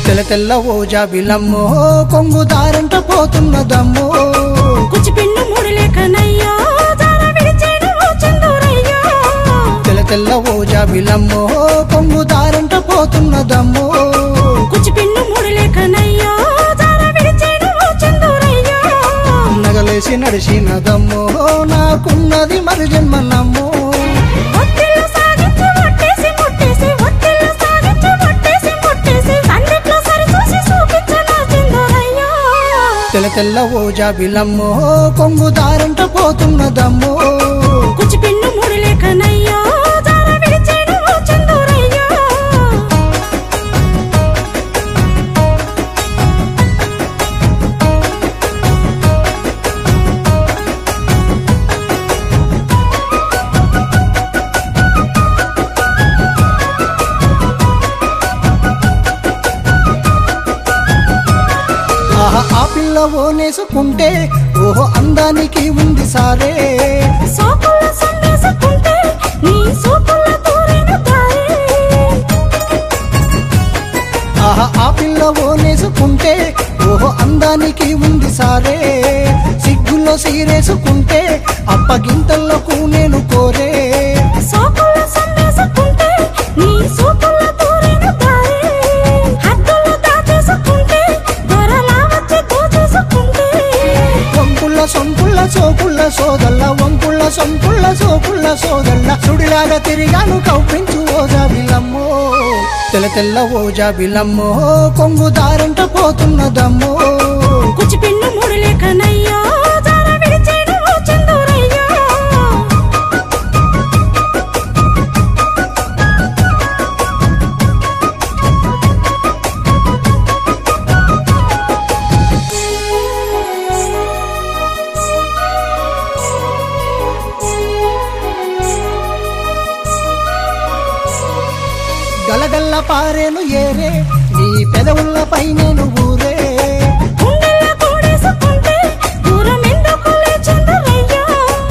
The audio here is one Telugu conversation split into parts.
తెల్ల తెల్ల ఓ జాబిలమ్మో కొంగు దారంట పోతున్నదమ్మో కుచిపిన్ను మూడు లేకనయ్యో జార విడిచేను ఓ చందూరయ్యో తెల్ల తెల్ల ఓ జాబిలమ్మో కొంగు దారంట పోతున్నదమ్మో కుచిపిన్ను మూడు లేకనయ్యో జార విడిచేను ఓ చందూరయ్యో నగలేసి నడిచినదమ్మో నాకున్నది మరి జన్మనమ్మో ఒత్తిళ్ళు సాగించి ఒట్టేసి ముట్టేసి ఒత్తిళ్ళు సాగించి ఒట్టేసి ముట్టేసి సందిట్లో సరి చూసి చూపించనా చందూరయ్యో తెల్ల తెల్ల ఓ జాబిలమ్మో కొంగు దారంట పోతున్నదమ్మో కుచిపిన్ను మూడు లేకనయ్యో జార విడిచేను ఓ చందూరయ్యో ఆహా ఆ పిల్ల ఓనేసుకుంటే ఓహో అందానికి ఉంది సారే సోకుల సందేశకుంటే నీ సోకుల తోరిన దారి ఆహా ఆ పిల్ల ఓనేసుకుంటే ఓహో అందానికి ఉంది సారే సిగ్గుల్లో సీరేసుకుంటే అప్పగింతల్లోకు నేను కోరే సోకుల సందేశకుంటే నీ సోకుల తోరిన దారి హద్దులు దాచేసుకుంటే దొరలా వచ్చి దోచేసుకుంటే వంపుల్ల సొంపుల్ల సోపుల్ల సోదల్ల వంపుల్ల సొంపుల్ల సోపుల్ల సోదల్ల సుడిలాగా తిరిగాను కవ్వించు ఓ జాబిలమ్మో తెల్ల తెల్ల ఓ జాబిలమ్మో కొంగు దారంట పోతున్నదమ్మో కుచిపిన్ను మూడు లేకనయ్యో జార విడిచేను ఓ చందూరయ్యో గలగల్ల పారేను ఏరే నీ పెదవుల్లపై నేను ఊరే గుండెల్లో కూడేసుకుంటే దూరం ఎందుకులే చందరయ్యో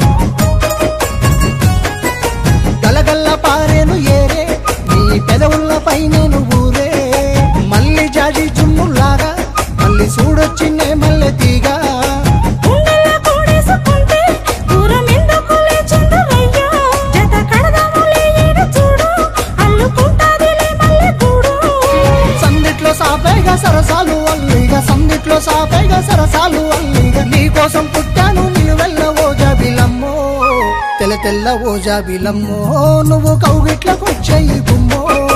గలగల్ల పారేను ఏరే నీ పెదవుల్లపై నేను ఊరే మళ్ళీ జాజి చుమ్ములాగా మళ్ళీ చూడొచ్చిందే మల్లె తీగా గుండెల్లో కూడేసుకుంటే దూరం ఎందుకులే చందరయ్యో జత కడదాములే ఈడు చూడు అల్లుకుంటాదిలే మల్లె కూడు సందిట్లో సాపేగా సరసాలు అల్లిగా సందిట్లో సాపేగా సరసాలు అల్లిగా నీ కోసం పుట్టాను నిలువెల్ల ఓ జాబిలమ్మో తెల్ల తెల్ల ఓ జాబిలమ్మో నువ్వు కౌగిట్లకొచ్చేయి గుమ్మో